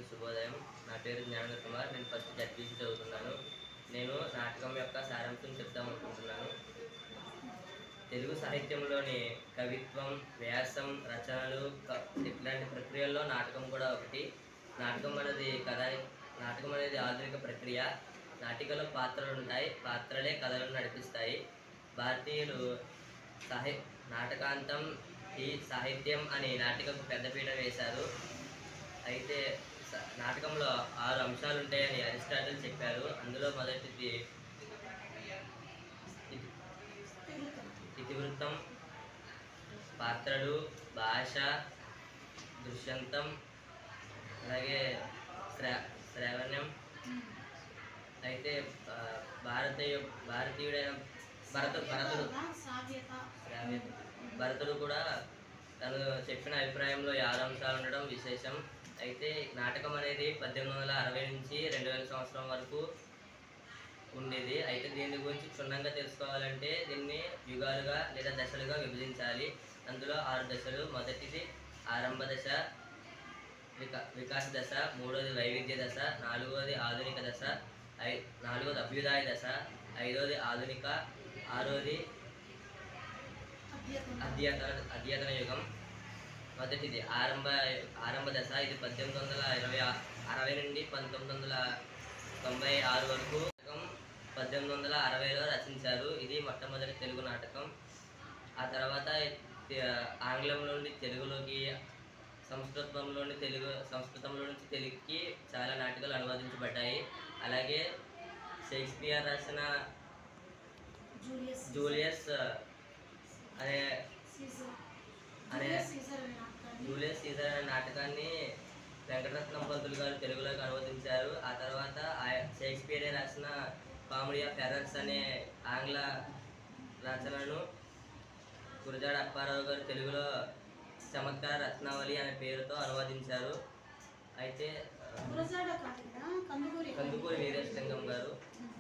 అందరికీ శుభోదయం నా పేరు జ్ఞానేంద్ర కుమార్ నేను ఫస్ట్ జడ్పీసీ చదువుతున్నాను నేను నాటకం యొక్క సారాంశం చెప్తాం అనుకుంటున్నాను తెలుగు సాహిత్యంలోని కవిత్వం వ్యాసం రచనలు క- ఇట్లాంటి ప్రక్రియల్లో నాటకం కూడా ఒకటి నాటకం అనేది కథ నాటకం అనేది ఆధునిక ప్రక్రియ నాటికలో పాత్రలు ఉంటాయి పాత్రలే కథలను నడిపిస్తాయి భారతీయులు సాహి నాటకాంతం ఈ సాహిత్యం అని నాటికకు పెద్దపీట వేశారు అయితే స- నాటకంలో ఆరు అంశాలు ఉంటాయని అరిస్టాటిల్ చెప్పారు అందులో మొదటిది ఇతి- ఇతివృత్తం పాత్రలు భాష దృశ్యంతం అలాగే శ్రా శ్రావణ్యం అయితే ఆ, భారతీయ భారతీయుడైన భరత భరతుడు శ్రావ్యత. భరతుడు కూడా తను చెప్పిన అభిప్రాయంలో ఈ ఆరు అంశాలు ఉండడం విశేషం అయితే నాటకం అనేది పద్దెనిమిది వందల అరవై నుంచి రెండు వేల సంవత్సరం వరకు ఉండేది అయితే దీని గురించి క్షుణ్ణంగా తెలుసుకోవాలంటే దీన్ని యుగాలుగా లేదా దశలుగా విభజించాలి అందులో ఆరు దశలు మొదటిది ఆరంభ దశ వికా వికాస దశ మూడోది వైవిధ్య దశ నాలుగోది ఆధునిక దశ ఐ నాలుగోది అభ్యుదయ దశ ఐదోది ఆధునిక ఆరోది అధ్యతన అధ్యతన యుగం మొదటిది ఆరంభ ఆరంభ దశ ఇది పద్దెనిమిది వందల ఇరవై ఆ- అరవై నుండి పంతొమ్మిది వందల తొంభై ఆరు వరకు నాటకం పద్దెనిమిది వందల అరవైలో రచించారు ఇది మొట్టమొదటి తెలుగు నాటకం ఆ తర్వాత తె- ఆంగ్లం నుండి తెలుగులోకి సంస్కృతంలో నుండి తెలుగు సంస్కృతంలో నుంచి తెలుగుకి చాలా నాటకాలు అనువదించబడ్డాయి అలాగే షేక్స్పియర్ రాసిన జూలియస్ జూలియస్ అనే సీజర్ అనే జూలియస్ సీజర్ అనే నాటకాన్ని జూలియస్ సీజర్ అనే నాటకాన్ని వెంకటరత్నం పంతులు గారు తెలుగులోకి అనువదించారు ఆ తర్వాత ఆయ- షేక్స్పియరే రాసిన కామెడీ ఆఫ్ ఎర్రర్స్ అనే ఆంగ్ల రచనను గురజాడ అప్పారావు గారు తెలుగులో చమత్కార రత్నావళి అనే పేరుతో అనువదించారు అయితే ఆ, గురజాడ కాదు కదా కందుకూరి కందుకూరి వీరేశలింగం గారు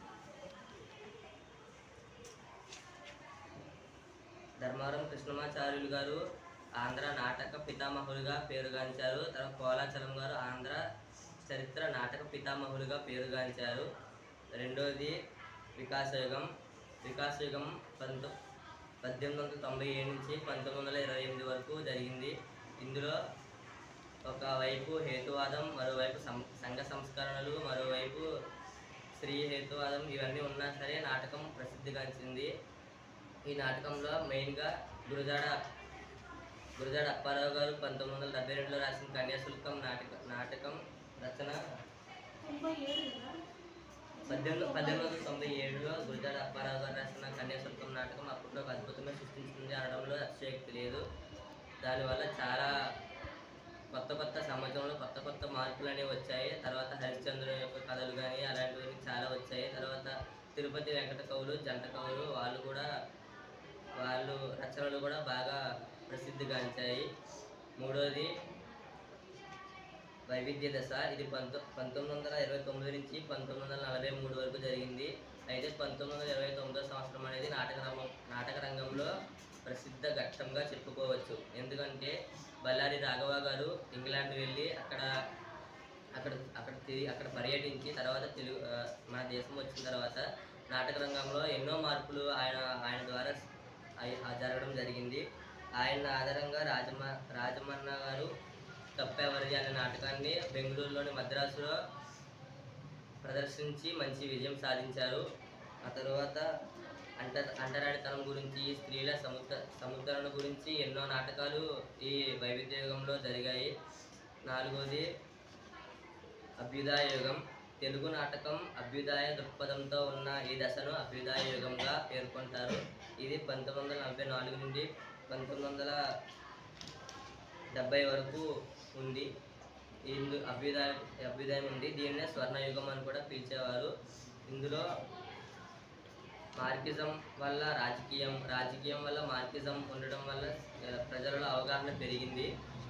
ధర్మవరం కృష్ణమాచార్యులు గారు ఆంధ్ర నాటక పితామహులుగా పేరుగాంచారు తర్వాత కోలాచలం గారు ఆంధ్ర చరిత్ర నాటక పితామహులుగా పేరుగాంచారు రెండోది వికాసయుగం వికాసయుగం పంతొ పద్దెనిమిది వందల తొంభై ఏడు నుంచి పంతొమ్మిది వందల ఇరవై ఎనిమిది వరకు జరిగింది ఇందులో ఒకవైపు హేతువాదం మరోవైపు సం సంఘ సంస్కరణలు మరోవైపు స్త్రీ హేతువాదం ఇవన్నీ ఉన్నా సరే నాటకం ప్రసిద్ధిగాంచింది ఈ నాటకంలో మెయిన్గా గురజాడ గురజాడ అప్పారావు గారు పంతొమ్మిది వందల డెబ్బై రెండులో రాసిన కన్యాశుల్కం నాటక నాటకం రచన తొంభై ఏడు కదా పద్దెనిమిది పద్దెనిమిది వందల తొంభై ఏడులో గురజాడ అప్పారావు గారు రాసిన కన్యాశుల్కం నాటకం అప్పట్లో ఒక అద్భుతమే సృష్టించింది అనడంలో అతిశయోక్తి లేదు దానివల్ల చాలా కొత్త కొత్త సమాజంలో కొత్త కొత్త మార్పులు అనేవి వచ్చాయి తర్వాత హరిశ్చంద్రుల యొక్క కథలు కానీ అలాంటివి చాలా వచ్చాయి తర్వాత తిరుపతి వెంకట కవులు జంట కవులు వాళ్ళు కూడా వాళ్ళు రచనలు కూడా బాగా ప్రసిద్ధిగాంచాయి మూడోది వైవిధ్య దశ ఇది పంతొ పంతొమ్మిది వందల ఇరవై తొమ్మిది నుంచి పంతొమ్మిది వందల నలభై మూడు వరకు జరిగింది అయితే పంతొమ్మిది వందల ఇరవై తొమ్మిదో సంవత్సరం అనేది నాటక రంగం నాటక రంగంలో ప్రసిద్ధ ఘట్టంగా చెప్పుకోవచ్చు ఎందుకంటే బళ్ళారి రాఘవ గారు ఇంగ్లాండ్ వెళ్ళి అక్కడ అక్కడ అక్కడ తిరిగి అక్కడ పర్యటించి తర్వాత తెలుగు ఆ, మన దేశం వచ్చిన తర్వాత నాటక రంగంలో ఎన్నో మార్పులు ఆయన ఆయన ద్వారా అయి- ఆ జరగడం జరిగింది ఆయన ఆధారంగా రాజమ రాజమన్న గారు తప్పెవరిది అనే నాటకాన్ని బెంగళూరులోని మద్రాసులో ప్రదర్శించి మంచి విజయం సాధించారు ఆ తర్వాత అంట అంటరానితనం గురించి స్త్రీల సముద్ర సముద్రణ గురించి ఎన్నో నాటకాలు ఈ వైవిధ్య యుగంలో జరిగాయి నాలుగోది అభ్యుదయ యుగం తెలుగు నాటకం అభ్యుదయ దృక్పథంతో ఉన్న ఈ దశను అభ్యుదయ యుగంగా పేర్కొంటారు ఇది పంతొమ్మిది వందల నలభై నాలుగు నుండి పంతొమ్మిది వందల డెబ్బై వరకు ఉంది ఇందు అభ్యుదయ అభ్యుదయం ఉంది దీన్నే స్వర్ణయుగం అని కూడా పిలిచేవారు ఇందులో మార్కిజం వల్ల రాజకీయం రాజకీయం వల్ల మార్కిజం ఉండడం వల్ల ఆ, ప్రజలలో అవగాహన పెరిగింది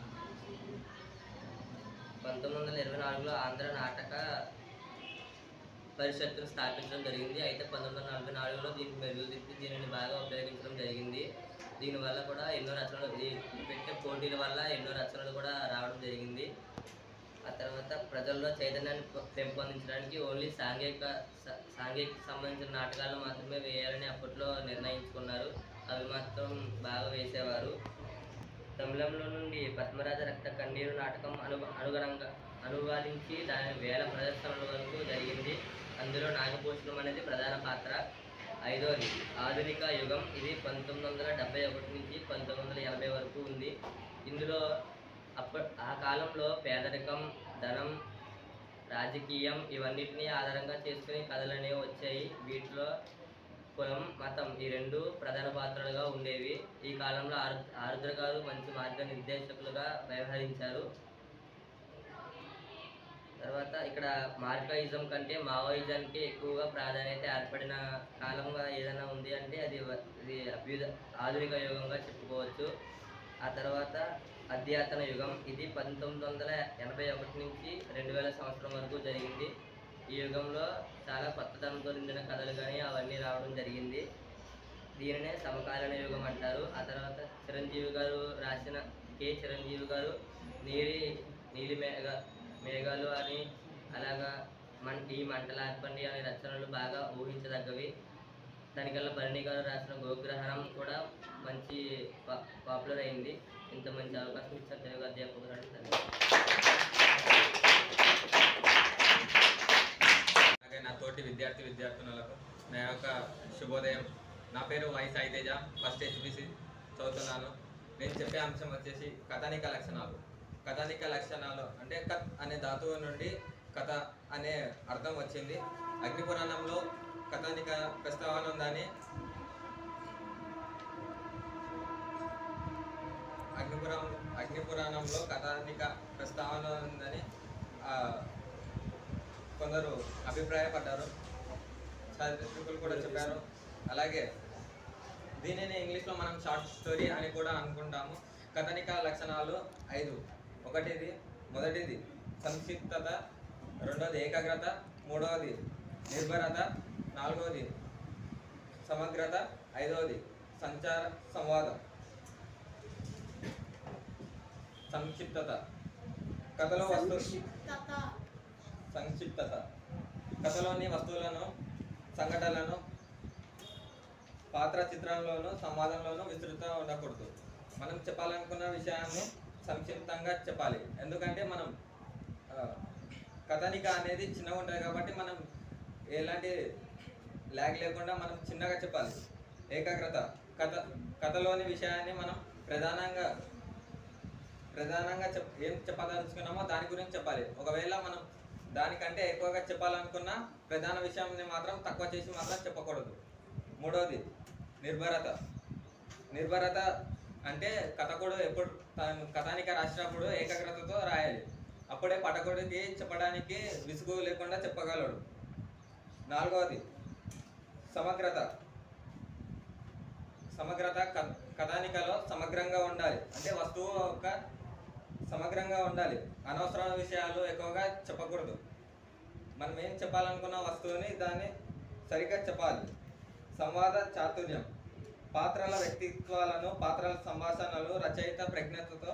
పంతొమ్మిది వందల ఇరవై నాలుగులో ఆంధ్ర నాటక పరిషత్తును స్థాపించడం జరిగింది అయితే పంతొమ్మిది వందల నలభై నాలుగులో దీనికి మెరుగుదిద్ది దీనిని బాగా ఉపయోగించడం జరిగింది దీనివల్ల కూడా ఎన్నో రచనలు ఈ పెట్టే పోటీల వల్ల ఎన్నో రచనలు కూడా రావడం జరిగింది ఆ తర్వాత తర్వాత ప్రజల్లో చైతన్యాన్ని పె- పెంపొందించడానికి ఓన్లీ సాంఘిక స- సాంఘిక సంబంధించిన నాటకాలు మాత్రమే వేయాలని అప్పట్లో నిర్ణయించుకున్నారు అవి మాత్రం బాగా వేసేవారు తమిళంలో నుండి పద్మరాజ రక్త కన్నీరు నాటకం అను అనుగుణంగా అనువాదించి దాని వేల ప్రదర్శనల వరకు జరిగింది అందులో నాగభూషణం అనేది ప్రధాన పాత్ర ఐదోది ఆధునిక యుగం ఇది పంతొమ్మిది వందల డెబ్బై ఒకటి నుంచి పంతొమ్మిది వందల ఎనభై వరకు ఉంది ఇందులో అప్ప ఆ కాలంలో పేదరికం ధనం రాజకీయం ఇవన్నిటిని ఆధారంగా చేసుకుని కథలు అనేవి వచ్చాయి వీటిలో కులం మతం ఈ రెండు ప్రధాన పాత్రలుగా ఉండేవి ఈ కాలంలో ఆరు ఆరుద్ర గారు మంచి మార్గనిర్దేశకులుగా వ్యవహరించారు తర్వాత ఇక్కడ మార్కాయిజం కంటే మావోయిజానికి ఎక్కువగా ప్రాధాన్యత ఏర్పడిన కాలంగా ఏదైనా ఉంది అంటే అది వ- ఇది అభ్యుద ఆధునిక యుగంగా చెప్పుకోవచ్చు ఆ తర్వాత అధ్యాతన యుగం ఇది పంతొమ్మిది వందల ఎనభై ఒకటి నుంచి రెండు వేల సంవత్సరం వరకు జరిగింది ఈ యుగంలో చాలా కొత్తదనంతో నిండిన కథలు కానీ అవన్నీ రావడం జరిగింది దీనినే సమకాలీన యుగం అంటారు ఆ తర్వాత చిరంజీవి గారు రాసిన కె చిరంజీవి గారు నీలి నీలి మేఘ మేఘాలు అని అలాగా మన ఈ మంటలార్పండి అనే రచనలు బాగా ఊహించదగ్గవి దానికల్లా భరణి గారు రాసిన గోగ్రహణం కూడా మంచి పా- పాపులర్ అయింది ఇంత మంచి అవకాశం ఇచ్చిన తెలుగు అధ్యాపకులు అలాగే నా తోటి విద్యార్థి విద్యార్థినులకు నా యొక్క శుభోదయం నా పేరు వై సాయితేజ ఫస్ట్ హెచ్పిసి చదువుతున్నాను నేను చెప్పే అంశం వచ్చేసి కథానిక లక్షణాలు కథానిక లక్షణాలు అంటే కత్ అనే ధాతువు నుండి కథ అనే అర్థం వచ్చింది అగ్నిపురాణంలో కథానిక ప్రస్తావన ఉందని అగ్నిపురం అగ్నిపురాణంలో కథానిక ప్రస్తావన ఉందని ఆ, కొందరు అభిప్రాయపడ్డారు చారిత్రకులు కూడా చెప్పారు అలాగే దీనిని ఇంగ్లీష్లో మనం షార్ట్ స్టోరీ అని కూడా అనుకుంటాము కథనిక లక్షణాలు ఐదు ఒకటిది మొదటిది సంక్షిప్తత రెండవది ఏకాగ్రత మూడవది నిర్భరత నాలుగవది సమగ్రత ఐదవది సంచార సంవాదం సంక్షిప్తత కథలో వస్తు సంక్షిప్తత సంక్షిప్తత కథలోని వస్తువులను సంఘటనలను పాత్ర చిత్రంలోనూ సంవాదంలోనూ విస్తృత ఉండకూడదు మనం చెప్పాలనుకున్న విషయాన్ని సంక్షిప్తంగా చెప్పాలి ఎందుకంటే మనం ఆ, కథనిక అనేది చిన్నగా ఉంటుంది కాబట్టి మనం ఎలాంటి ల్యాగ్ లేకుండా మనం చిన్నగా చెప్పాలి ఏకాగ్రత కథ కథలోని విషయాన్ని మనం ప్రధానంగా ప్రధానంగా చెప్ ఏం చెప్పదలుచుకున్నామో దాని గురించి చెప్పాలి ఒకవేళ మనం దానికంటే ఎక్కువగా చెప్పాలనుకున్న ప్రధాన విషయాన్ని మాత్రం తక్కువ చేసి మాత్రం చెప్పకూడదు మూడవది నిర్భరత నిర్భరత అంటే కథకుడు ఎప్పుడు తను కథానిక రాసినప్పుడు ఏకాగ్రతతో రాయాలి అప్పుడే పటకుడికి చెప్పడానికి విసుగు లేకుండా చెప్పగలడు నాలుగవది సమగ్రత సమగ్రత క- కథానికలో సమగ్రంగా ఉండాలి అంటే వస్తువు ఒక సమగ్రంగా ఉండాలి అనవసరమైన విషయాలు ఎక్కువగా చెప్పకూడదు మనం ఏం చెప్పాలనుకున్న వస్తువుని దాన్ని సరిగ్గా చెప్పాలి సంవాద చాతుర్యం పాత్రల వ్యక్తిత్వాలను పాత్రల సంభాషణలు రచయిత ప్రజ్ఞతతో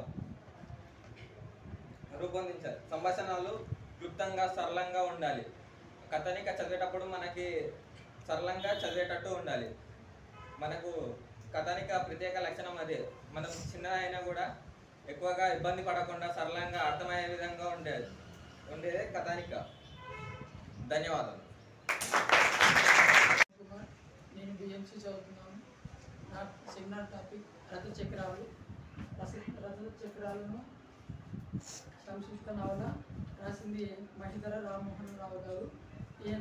రూపొందించాలి సంభాషణలు క్లుప్తంగా సరళంగా ఉండాలి కథనిక చదివేటప్పుడు మనకి సరళంగా చదివేటట్టు ఉండాలి మనకు కథానిక ప్రత్యేక లక్షణం అదే మనం చిన్న అయినా కూడా ఎక్కువగా ఇబ్బంది పడకుండా సరళంగా అర్థమయ్యే విధంగా ఉండేది ఉండేదే కథానిక ధన్యవాదాలు కుమార్ నేను బిఎంసి చదువుతున్నాను నా సెమినార్ టాపిక్ రథ చక్రాలు రస రథ చక్రాలను సంక్షిప్త నవల రాసింది మహిధర రామ్మోహన్ రావు గారు ఈయన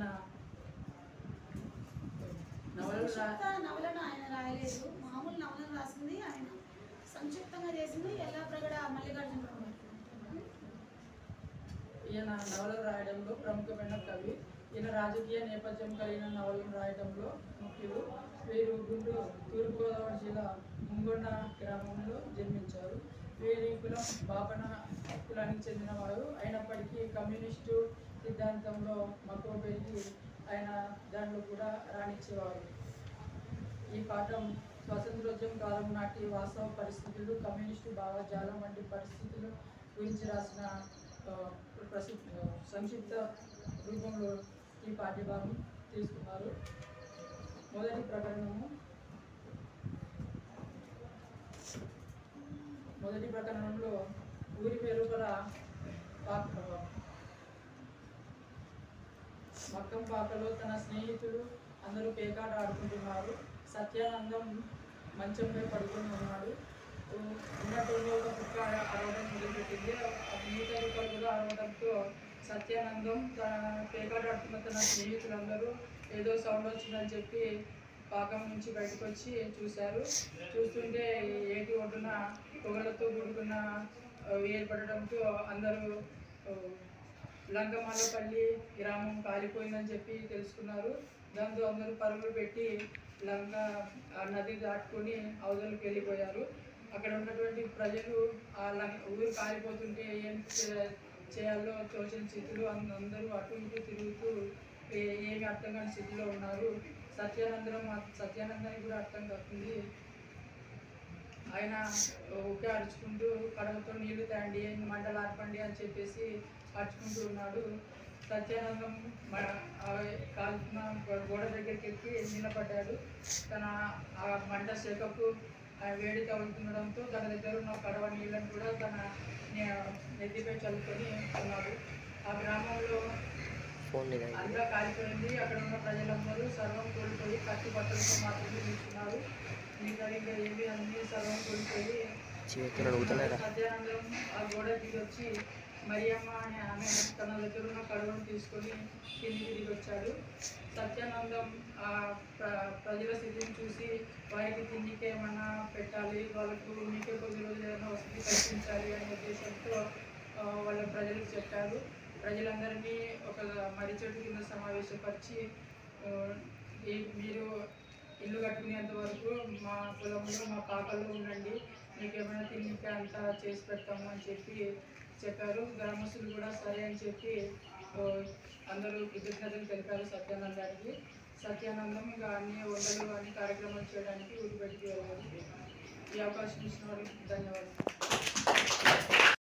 నవలలు రా సంక్షిప్త నవలను ఆయన రాయలేదు మామూలు నవలను రాసింది ఆయన సంక్షిప్తంగా చేసింది ఎలా ప్రగడ మల్లికార్జున ఈయన నవలలు రాయడంలో ప్రముఖమైన కవి ఈయన రాజకీయ నేపథ్యం కలిగిన నవలను రాయడంలో ముఖ్యులు వీరు గుంటూరు తూర్పుగోదావరి జిల్లా ముంగొండ గ్రామంలో జన్మించారు వీరి కులం బాపన కులానికి చెందిన వారు అయినప్పటికీ కమ్యూనిస్టు సిద్ధాంతంలో మక్కువ పెరిగి ఆయన దాంట్లో కూడా రాణించేవారు ఈ పాఠం స్వాతంత్రోద్యమ కాలం నాటి వాస్తవ పరిస్థితులు కమ్యూనిస్టు భావజాలం వంటి పరిస్థితులు గురించి రాసిన ఆ, ప్రసిద్ధ సంక్షిప్త రూపంలో ఈ పాఠ్యభాగం తీసుకున్నారు మొదటి ప్రకరణము మొదటి ప్రకరణంలో ఊరి వెలుపల పాక- మక్కం పాకలో తన స్నేహితులు అందరూ పేకాట ఆడుకుంటున్నారు సత్యానందం మంచంపై పడుకొని ఉన్నాడు ఉ- ఉన్నటువంటి ఒక కుక్క అరవడం మొదలుపెట్టింది ఆ మిగతా కుక్కలు కూడా అరవడంతో సత్యానందం తన పేకాట ఆడుతున్న తన స్నేహితులందరూ ఏదో సౌండ్ వచ్చిందని చెప్పి పాకం నుంచి బయటకు వచ్చి చూశారు చూస్తుంటే ఏటి ఒడ్డున పొగలతో కూడుకున్న ఆ, ఏర్పడడంతో అందరూ ఆ, లంకమాలపల్లి గ్రామం కాలిపోయిందని చెప్పి తెలుసుకున్నారు దాంతో అందరూ పరుగులు పెట్టి లంక ఆ నది దాటుకొని అవతలకు వెళ్ళిపోయారు అక్కడ ఉన్నటువంటి ప్రజలు ఆ లం- ఊరు కాలిపోతుంటే ఏం చే- చేయాలో తోచని స్థితిలో అంద- అందరూ అటు ఇటు తిరుగుతూ ఏ- ఏమి అర్థం కాని స్థితిలో ఉన్నారు సత్యానందరం సత్యానందానికి కూడా అర్థం కాకుండా ఆయన ఊకే అరుచుకుంటూ కడవతో నీళ్లు తాండి మంటలు ఆర్పండి అని చెప్పేసి అరుచుకుంటూ ఉన్నాడు సత్యానందం మ- ఆ కాల్చిన గోడ దగ్గరికి ఎక్కి నిలబడ్డాడు తన ఆ మంట శాఖకు ఆ వేడి తగులుతుండడంతో తన దగ్గర ఉన్న కడవ నీళ్ళని కూడా తన నే- నెత్తిపై చల్లుకొని ఉన్నాడు ఆ గ్రామంలో ఫోన్ అంతా కాలిపోయింది అక్కడ ఉన్న ప్రజలందరూ సర్వం కోల్పోయి కత్తి బట్టలతో మాత్రమే తీసుకున్నారు మిగతా ఇంకా ఏమి అన్ని సర్వం కోల్పోయి చేతులు అడుగుతున్నారా సత్యానందం ఆ గోడ దిగి వచ్చి మరియమ్మ అనే ఆమె తన దగ్గర ఉన్న కడవను తీసుకొని కిందికి దిగి వచ్చాడు సత్యానందం ఆ ప్ర- ప్రజల స్థితిని చూసి వారికి తిండికి ఏమన్నా పెట్టాలి వాళ్ళకు మీకే కొద్ది రోజులు ఏదైనా వసతి కల్పించాలి అనే ఉద్దేశంతో ఆ, వాళ్ళ ప్రజలకు చెప్పారు ప్రజలందరినీ ఒక మర్రి చెట్టు కింద సమావేశపరిచి ఆ, ఈ- మీరు ఇల్లు కట్టుకునేంత వరకు మా పొలంలో మా పాకల్లో ఉండండి మీకు ఏమైనా తిండికి అంతా చేసి పెడతాము అని చెప్పి చెప్పారు గ్రామస్తులు కూడా సరే అని చెప్పి ఆ, అందరూ కృతజ్ఞతలు తెలిపారు సత్యానందానికి సత్యానందం ఇంకా అన్ని వంటలు అన్ని కార్యక్రమాలు చేయడానికి ఊరి బయటికి వెళ్ళారు ఈ అవకాశం ఇచ్చిన వారికి ధన్యవాదాలు